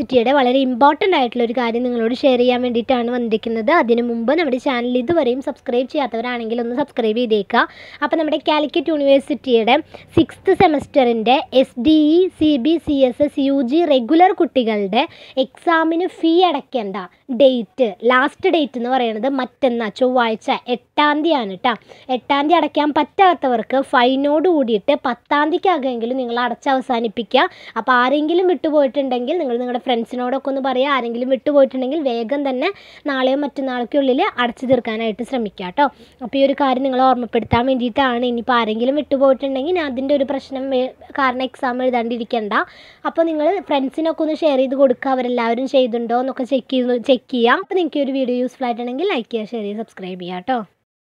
യൂണിവേഴ്സിറ്റിയുടെ വളരെ ഇമ്പോർട്ടൻ്റ് ആയിട്ടുള്ള ഒരു കാര്യം നിങ്ങളോട് ഷെയർ ചെയ്യാൻ വേണ്ടിയിട്ടാണ് വന്നിരിക്കുന്നത് അതിനു മുമ്പ് നമ്മുടെ ചാനൽ ഇതുവരെയും സബ്സ്ക്രൈബ് ചെയ്യാത്തവരാണെങ്കിൽ ഒന്ന് സബ്സ്ക്രൈബ് ചെയ്തേക്കുക അപ്പോൾ നമ്മുടെ കാലിക്കറ്റ് യൂണിവേഴ്സിറ്റിയുടെ സിക്സ്ത് സെമസ്റ്ററിൻ്റെ S D E C B C S S U G regular കുട്ടികളുടെ എക്സാമിന് ഫീ അടയ്ക്കേണ്ട ഡേറ്റ് ലാസ്റ്റ് ഡേറ്റ് എന്ന് പറയുന്നത് മറ്റന്നാ ചൊവ്വാഴ്ച എട്ടാം തീയതിയാണ് കേട്ടോ എട്ടാം തീയതി അടയ്ക്കാൻ പറ്റാത്തവർക്ക് ഫൈനോട് കൂടിയിട്ട് പത്താം തീയതിക്കകമെങ്കിലും നിങ്ങൾ അടച്ച് അവസാനിപ്പിക്കുക അപ്പോൾ ആരെങ്കിലും വിട്ടുപോയിട്ടുണ്ടെങ്കിൽ നിങ്ങൾ നിങ്ങളുടെ ഫ്രണ്ട്സിനോടൊക്കെ ഒന്ന് പറയുക ആരെങ്കിലും വിട്ടുപോയിട്ടുണ്ടെങ്കിൽ വേഗം തന്നെ നാളെയോ മറ്റന്നാൾക്കുള്ളിൽ അടച്ചു തീർക്കാനായിട്ട് ശ്രമിക്കുക കേട്ടോ അപ്പോൾ ഈ ഒരു കാര്യം നിങ്ങളെ ഓർമ്മപ്പെടുത്താൻ വേണ്ടിയിട്ടാണ് ഇനിയിപ്പോൾ ആരെങ്കിലും വിട്ടുപോയിട്ടുണ്ടെങ്കിൽ അതിൻ്റെ ഒരു പ്രശ്നം വേ- കാരണം എക്സാം എഴുതാണ്ടിരിക്കണ്ട അപ്പോൾ നിങ്ങൾ ഫ്രണ്ട്സിനൊക്കെ ഒന്ന് ഷെയർ ചെയ്ത് കൊടുക്കുക അവരെല്ലാവരും ചെയ്തിട്ടുണ്ടോ എന്നൊക്കെ ചെക്ക് ചെയ്ത് ചെക്ക് ചെയ്യുക അപ്പോൾ നിങ്ങൾക്ക് ഈ ഒരു വീഡിയോ യൂസ്ഫുൾ ആയിട്ടുണ്ടെങ്കിൽ ലൈക്ക് ചെയ്യുക ഷെയർ ചെയ്യുക സബ്സ്ക്രൈബ് ചെയ്യുക കേട്ടോ